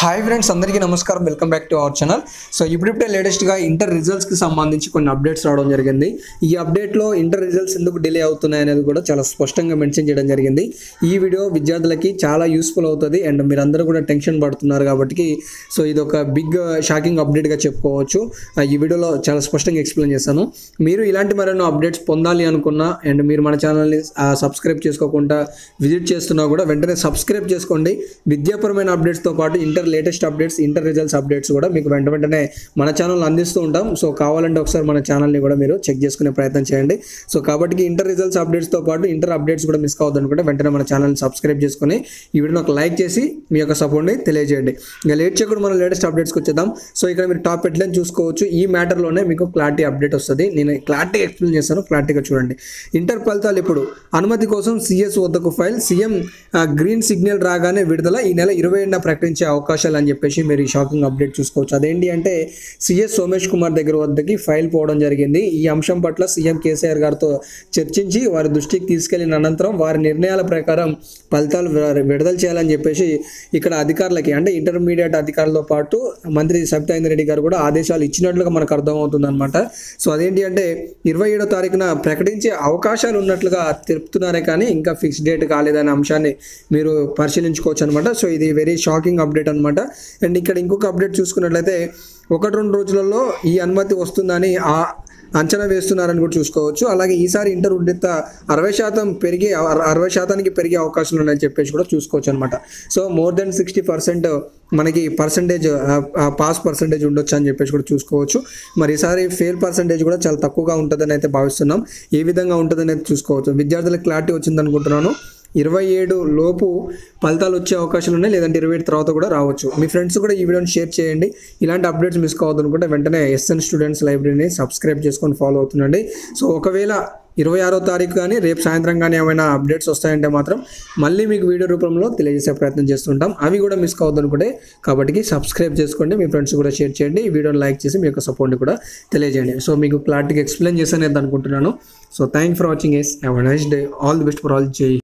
hi friends అందరికీ నమస్కారం welcome back to our channel so ఇప్పుడిప్పుడే లేటెస్ట్గా ఇంటర్ రిజల్ట్స్కి సంబంధించి కొన్ని అప్డేట్స్ రావడం జరిగింది ఈ అప్డేట్లో ఇంటర్ రిజల్ట్స్ ఎందుకు డిలే అవుతున్నాయి అనేది కూడా చాలా స్పష్టంగా మెన్షన్ చేయడం జరిగింది ఈ వీడియో విద్యార్థులకి చాలా యూస్ఫుల్ అవుతుంది అండ్ మీరందరూ కూడా టెన్షన్ పడుతున్నారు కాబట్టి సో ఇది ఒక బిగ్ షాకింగ్ అప్డేట్గా చెప్పుకోవచ్చు ఆ, ఈ వీడియోలో చాలా స్పష్టంగా ఎక్స్ప్లెయిన్ చేస్తాను మీరు ఇలాంటి మరెన్నో అప్డేట్స్ పొందాలి అనుకున్నా అండ్ మీరు మన ఛానల్ని సబ్స్క్రైబ్ చేసుకోకుండా విజిట్ చేస్తున్నా కూడా వెంటనే సబ్స్క్రైబ్ చేసుకోండి విద్యాపరమైన అప్డేట్స్తో పాటు inter latest updates inter results updates కూడా మీకు వెంట వెంటనే మన ఛానల్ అందిస్తూ ఉంటాం సో కావాలంటే ఒకసారి మన ఛానల్ని కూడా మీరు చెక్ చేసుకునే ప్రయత్నం చేయండి సో కాబట్టి ఇంటర్ రిజల్ట్స్ అప్డేట్స్తో పాటు ఇంటర్ అప్డేట్స్ కూడా మిస్ కావద్దు అనుకుంటే వెంటనే మన ఛానల్ని సబ్స్క్రైబ్ చేసుకుని ఈ వీడియోని ఒక లైక్ చేసి మీ యొక్క సపోర్ట్ని తెలియజేయండి ఇంకా లేట్ చేయకుండా మనం లేటెస్ట్ అప్డేట్స్కి వచ్చేద్దాం సో ఇక్కడ మీరు టాప్ హెడ్లైన్ చూసుకోవచ్చు ఈ మ్యాటర్లోనే మీకు క్లారిటీ అప్డేట్ వస్తుంది నేను క్లారిటీ ఎక్స్ప్లెయిన్ చేస్తాను క్లారిటీగా చూడండి ఇంటర్ ఫలితాలు ఇప్పుడు అనుమతి కోసం సిఎస్ వద్దకు ఫైల్ సీఎం ఆ, గ్రీన్ సిగ్నల్ రాగానే విడుదల ఈ నెల ఇరవై ఏడున ప్రకటించే అవకాశాలు అని చెప్పేసి మీరు ఈ షాకింగ్ అప్డేట్ చూసుకోవచ్చు అదేంటి అంటే సిఎస్ సోమేష్ కుమార్ దగ్గర వద్దకి ఫైల్ పోవడం జరిగింది ఈ అంశం పట్ల సీఎం కేసీఆర్ గారితో చర్చించి వారి దృష్టికి తీసుకెళ్లిన అనంతరం వారి నిర్ణయాల ప్రకారం ఫలితాలు వి- విడుదల చేయాలని చెప్పేసి ఇక్కడ అధికారులకి అంటే ఇంటర్మీడియట్ అధికారులతో పాటు మంత్రి సబితాయింద్ర రెడ్డి గారు కూడా ఆదేశాలు ఇచ్చినట్లుగా మనకు అర్థమవుతుంది అనమాట సో అదేంటి అంటే ఇరవై ఏడో తారీఖున ప్రకటించే అవకాశాలు ఉన్నట్లుగా తెలుపుతున్నారే కానీ ఇంకా ఫిక్స్ డేట్ కాలేదనే అంశాన్ని మీరు పరిశీలించుకోవచ్చు అనమాట సో ఇది వెరీ షాకింగ్ అప్డేట్ అనమాట అండ్ ఇక్కడ ఇంకొక అప్డేట్ చూసుకున్నట్లయితే ఒకటి రెండు రోజులలో ఈ అనుమతి వస్తుందని ఆ అంచనా వేస్తున్నారని కూడా చూసుకోవచ్చు అలాగే ఈసారి ఇంటర్ ఉద్రిక్త అరవై శాతం పెరిగి అర- అరవై శాతానికి పెరిగే అవకాశాలు ఉన్నాయని చెప్పేసి కూడా చూసుకోవచ్చు అనమాట so more than sixty percent మనకి పర్సంటేజ్ పాస్ పర్సంటేజ్ ఉండొచ్చు అని చెప్పేసి కూడా చూసుకోవచ్చు మరి ఈసారి ఫెయిల్ పర్సంటేజ్ కూడా చాలా తక్కువగా ఉంటుందని అయితే భావిస్తున్నాం ఏ విధంగా ఉంటుందని అయితే చూసుకోవచ్చు విద్యార్థులకు క్లారిటీ వచ్చింది అనుకుంటున్నాను ఇరవై ఏడు లోపు ఫలితాలు వచ్చే అవకాశాలు ఉన్నాయి లేదంటే ఇరవై ఏడు తర్వాత కూడా రావచ్చు మీ ఫ్రెండ్స్ కూడా ఈ వీడియోని షేర్ చేయండి ఇలాంటి అప్డేట్స్ మిస్ కావద్దు అనుకుంటే వెంటనే ఎస్ఎన్ స్టూడెంట్స్ లైబ్రరీని సబ్స్క్రైబ్ చేసుకొని ఫాలో అవుతుండండి సో ఒకవేళ ఇరవై ఆరో తారీఖు కానీ రేపు సాయంత్రం కానీ ఏమైనా అప్డేట్స్ వస్తాయంటే మాత్రం మళ్ళీ మీకు వీడియో రూపంలో తెలియజేసే ప్రయత్నం చేస్తుంటాం అవి కూడా మిస్ కావద్దు అనుకుంటే కాబట్టి సబ్స్క్రైబ్ చేసుకోండి మీ ఫ్రెండ్స్ కూడా షేర్ చేయండి ఈ వీడియోని లైక్ చేసి మీ యొక్క సపోర్ట్ని కూడా తెలియజేయండి సో మీకు క్లారిటీగా ఎక్స్ప్లెయిన్ చేశాను అనుకుంటున్నాను so thank for watching yes have nice day all the best for all జై